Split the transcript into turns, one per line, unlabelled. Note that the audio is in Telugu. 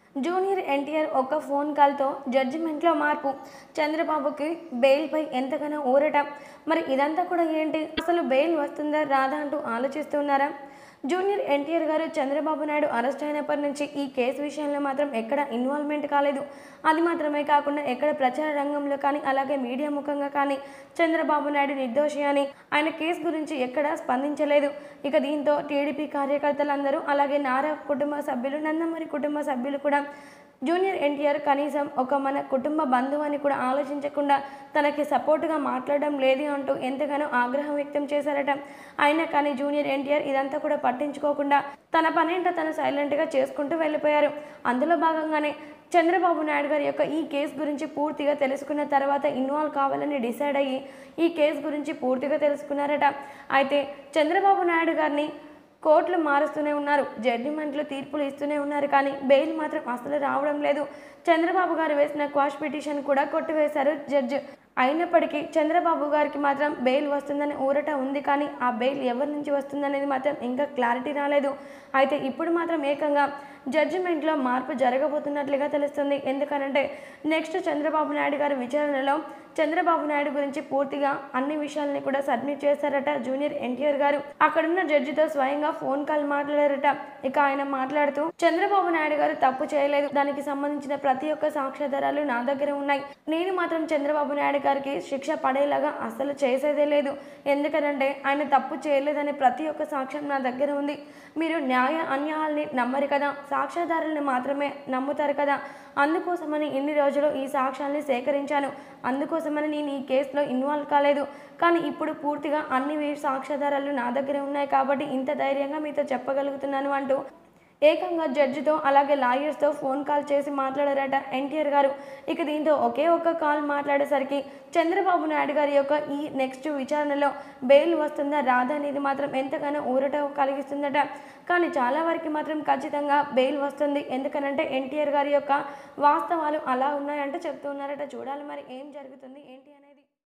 జూనియర్ ఎన్టీఆర్ ఒక్క ఫోన్ కాల్తో జడ్జిమెంట్లో మార్పు చంద్రబాబుకి బెయిల్పై ఎంతగానో ఊరట మరి ఇదంతా కూడా ఏంటి అసలు బెయిల్ వస్తుందా రాదా అంటూ ఆలోచిస్తున్నారా జూనియర్ ఎన్టీఆర్ గారు చంద్రబాబు నాయుడు అరెస్ట్ అయినప్పటి నుంచి ఈ కేసు విషయంలో మాత్రం ఎక్కడ ఇన్వాల్వ్మెంట్ కాలేదు అది మాత్రమే కాకుండా ఎక్కడ ప్రచార రంగంలో కానీ అలాగే మీడియా ముఖంగా కానీ చంద్రబాబు నాయుడు నిర్దోషి అని ఆయన కేసు గురించి ఎక్కడా స్పందించలేదు ఇక దీంతో టీడీపీ కార్యకర్తలందరూ అలాగే నారా కుటుంబ సభ్యులు నందమూరి కుటుంబ సభ్యులు కూడా జూనియర్ ఎన్టీఆర్ కనీసం ఒక మన కుటుంబ బంధువు అని కూడా ఆలోచించకుండా తనకి సపోర్టుగా మాట్లాడడం లేదు అంటూ ఎంతగానో ఆగ్రహం వ్యక్తం చేశారట అయినా కానీ జూనియర్ ఎన్టీఆర్ ఇదంతా కూడా పట్టించుకోకుండా తన పనేంటో తను సైలెంట్గా చేసుకుంటూ వెళ్ళిపోయారు అందులో భాగంగానే చంద్రబాబు నాయుడు గారి యొక్క ఈ కేసు గురించి పూర్తిగా తెలుసుకున్న తర్వాత ఇన్వాల్వ్ కావాలని డిసైడ్ అయ్యి ఈ కేసు గురించి పూర్తిగా తెలుసుకున్నారట అయితే చంద్రబాబు నాయుడు గారిని కోర్టులు మారుస్తూనే ఉన్నారు జడ్జిమెంట్లు తీర్పులు ఇస్తూనే ఉన్నారు కానీ బెయిల్ మాత్రం అసలు రావడం లేదు చంద్రబాబు గారు వేసిన క్వాష్ పిటిషన్ కూడా కొట్టివేశారు జడ్జి అయినప్పటికీ చంద్రబాబు గారికి మాత్రం బెయిల్ వస్తుందని ఊరట ఉంది కానీ ఆ బెయిల్ ఎవరి నుంచి వస్తుందనేది మాత్రం ఇంకా క్లారిటీ రాలేదు అయితే ఇప్పుడు మాత్రం ఏకంగా జడ్జిమెంట్లో మార్పు జరగబోతున్నట్లుగా తెలుస్తుంది ఎందుకనంటే నెక్స్ట్ చంద్రబాబు నాయుడు గారి విచారణలో చంద్రబాబు నాయుడు గురించి పూర్తిగా అన్ని విషయాలని కూడా సబ్మిట్ చేశారట జూనియర్ ఎన్టీఆర్ గారు అక్కడున్న జడ్జితో స్వయంగా ఫోన్ కాల్ మాట్లాడారట ఇక ఆయన మాట్లాడుతూ చంద్రబాబు నాయుడు గారు తప్పు చేయలేదు దానికి సంబంధించిన ప్రతి ఒక్క సాక్ష్యాధారాలు నా దగ్గర ఉన్నాయి నేను మాత్రం చంద్రబాబు నాయుడు గారికి శిక్ష పడేలాగా అసలు చేసేదే లేదు ఎందుకనంటే ఆయన తప్పు చేయలేదనే ప్రతి ఒక్క సాక్ష్యం నా దగ్గర ఉంది మీరు న్యాయ అన్యాయాల్ని నమ్మరు కదా సాక్ష్యాధారాలను మాత్రమే నమ్ముతారు కదా అందుకోసమని ఇన్ని రోజులు ఈ సాక్ష్యాల్ని సేకరించాను అందుకోసమని నేను ఈ కేసులో ఇన్వాల్వ్ కాలేదు కానీ ఇప్పుడు పూర్తిగా అన్ని వీ- సాక్ష్యాధారాలు నా దగ్గర ఉన్నాయి కాబట్టి ఇంత ధైర్యంగా మీతో చెప్పగలుగుతున్నాను అంటూ ఏకంగా జడ్జితో అలాగే లాయర్స్తో ఫోన్ కాల్ చేసి మాట్లాడారట ఎన్టీఆర్ గారు ఇక దీంతో ఒకే ఒక్క కాల్ మాట్లాడేసరికి చంద్రబాబు నాయుడు గారి యొక్క ఈ నెక్స్ట్ విచారణలో బెయిల్ వస్తుందా రాదా అనేది మాత్రం ఎంతగానో ఊరట కలిగిస్తుందట కానీ చాలా వరకు మాత్రం ఖచ్చితంగా బెయిల్ వస్తుంది ఎందుకనంటే ఎన్టీఆర్ గారి యొక్క వాస్తవాలు అలా ఉన్నాయంటే చెప్తూ ఉన్నారట చూడాలి మరి ఏం జరుగుతుంది ఏంటి